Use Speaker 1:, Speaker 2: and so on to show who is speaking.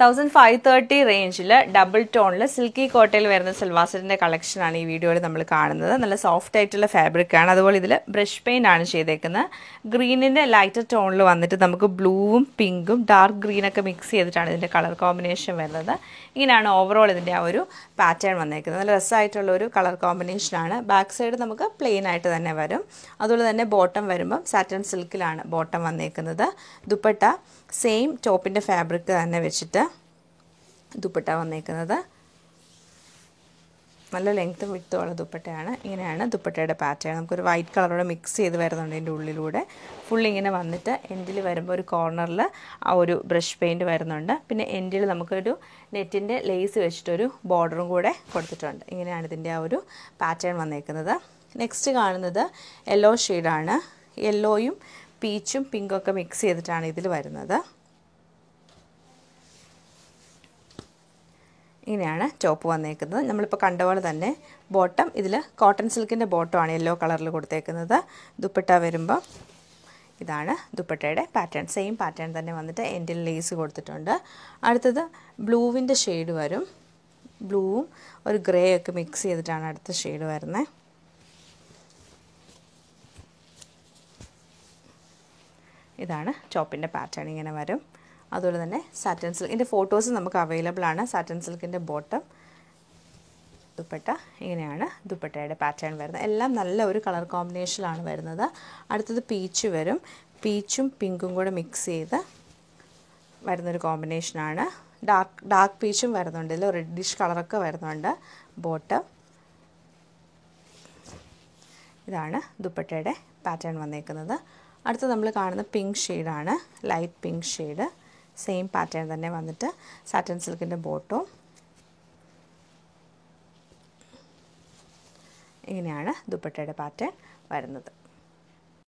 Speaker 1: thousand five thirty റേഞ്ചിൽ double ടോണിൽ silky കോട്ടയിൽ വരുന്ന സിൽവാസറ്റിൻ്റെ കളക്ഷനാണ് ഈ വീഡിയോയിൽ നമ്മൾ കാണുന്നത് നല്ല സോഫ്റ്റ് ആയിട്ടുള്ള ഫാബ്രിക് ആണ് അതുപോലെ ഇതിൽ ബ്രഷ് പെയിൻ്റ് ആണ് ചെയ്തേക്കുന്നത് ഗ്രീനിൻ്റെ ലൈറ്റർ ടോണിൽ വന്നിട്ട് നമുക്ക് ബ്ലൂവും പിങ്കും ഡാർക്ക് ഗ്രീനൊക്കെ മിക്സ് ചെയ്തിട്ടാണ് ഇതിൻ്റെ കളർ കോമ്പിനേഷൻ വരുന്നത് ഇങ്ങനെയാണ് ഓവറോൾ ഇതിൻ്റെ ആ ഒരു പാറ്റേൺ വന്നേക്കുന്നത് നല്ല രസമായിട്ടുള്ള ഒരു കളർ കോമ്പിനേഷനാണ് ബാക്ക് സൈഡ് നമുക്ക് പ്ലെയിൻ ആയിട്ട് തന്നെ വരും അതുപോലെ തന്നെ ബോട്ടം വരുമ്പം സാറ്റൻ സിൽക്കിലാണ് ബോട്ടം വന്നേക്കുന്നത് ദുപ്പട്ട സെയിം ടോപ്പിൻ്റെ ഫാബ്രിക് തന്നെ വെച്ചിട്ട് ദുപ്പട്ട വന്നേക്കുന്നത് നല്ല ലെങ്ത്തും വിട്ടുമുള്ള ദുപ്പട്ടയാണ് ഇങ്ങനെയാണ് ദുപ്പട്ടയുടെ പാറ്റേൺ നമുക്കൊരു വൈറ്റ് കളറോടെ മിക്സ് ചെയ്ത് വരുന്നുണ്ട് ഇതിൻ്റെ ഉള്ളിലൂടെ ഫുൾ ഇങ്ങനെ വന്നിട്ട് എൻഡിൽ വരുമ്പോൾ ഒരു കോർണറിൽ ആ ഒരു ബ്രഷ് പെയിൻറ്റ് വരുന്നുണ്ട് പിന്നെ എൻഡിൽ നമുക്കൊരു നെറ്റിൻ്റെ ലേസ് വെച്ചിട്ടൊരു ബോർഡറും കൂടെ കൊടുത്തിട്ടുണ്ട് ഇങ്ങനെയാണ് ഇതിൻ്റെ ആ ഒരു പാറ്റേൺ വന്നേക്കുന്നത് നെക്സ്റ്റ് കാണുന്നത് യെല്ലോ ഷെയ്ഡാണ് യെല്ലോയും പീച്ചും പിങ്കും ഒക്കെ മിക്സ് ചെയ്തിട്ടാണ് ഇതിൽ വരുന്നത് ഇങ്ങനെയാണ് ടോപ്പ് വന്നേക്കുന്നത് നമ്മളിപ്പോൾ കണ്ട പോലെ തന്നെ ബോട്ടം ഇതിൽ കോട്ടൺ സിൽക്കിൻ്റെ ബോട്ടമാണ് യെല്ലോ കളറിൽ കൊടുത്തേക്കുന്നത് ദുപ്പട്ട വരുമ്പോൾ ഇതാണ് ദുപ്പട്ടയുടെ പാറ്റേൺ സെയിം പാറ്റേൺ തന്നെ വന്നിട്ട് എൻഡിൽ ലേസ് കൊടുത്തിട്ടുണ്ട് അടുത്തത് ബ്ലൂവിൻ്റെ ഷെയ്ഡ് വരും ബ്ലൂവും ഒരു ഗ്രേ ഒക്കെ മിക്സ് ചെയ്തിട്ടാണ് അടുത്ത ഷെയ്ഡ് വരുന്നത് ഇതാണ് ടോപ്പിൻ്റെ പാറ്റേൺ ഇങ്ങനെ വരും അതുപോലെ തന്നെ സാറ്റൻ സിൽക്ക് ഇതിൻ്റെ ഫോട്ടോസ് നമുക്ക് അവൈലബിൾ ആണ് സാറ്റൻ സിൽക്കിൻ്റെ ബോട്ടം ദുപ്പട്ട ഇങ്ങനെയാണ് ദുപ്പട്ടയുടെ പാറ്റേൺ വരുന്നത് എല്ലാം നല്ല ഒരു കളർ കോമ്പിനേഷനിലാണ് വരുന്നത് അടുത്തത് പീച്ച് വരും പീച്ചും പിങ്കും കൂടെ മിക്സ് ചെയ്ത് വരുന്നൊരു കോമ്പിനേഷനാണ് ഡാർക്ക് ഡാർക്ക് പീച്ചും വരുന്നുണ്ട് ഇതിൽ റെഡിഷ് കളറൊക്കെ വരുന്നുണ്ട് ബോട്ടം ഇതാണ് ദുപ്പട്ടയുടെ പാറ്റേൺ വന്നേക്കുന്നത് അടുത്ത് നമ്മൾ കാണുന്ന പിങ്ക് ഷെയ്ഡാണ് light pink shade same pattern തന്നെ വന്നിട്ട് സാറ്റൻ സിൽക്കിൻ്റെ ബോട്ടും ഇങ്ങനെയാണ് ദുപ്പട്ടയുടെ പാറ്റേൺ വരുന്നത്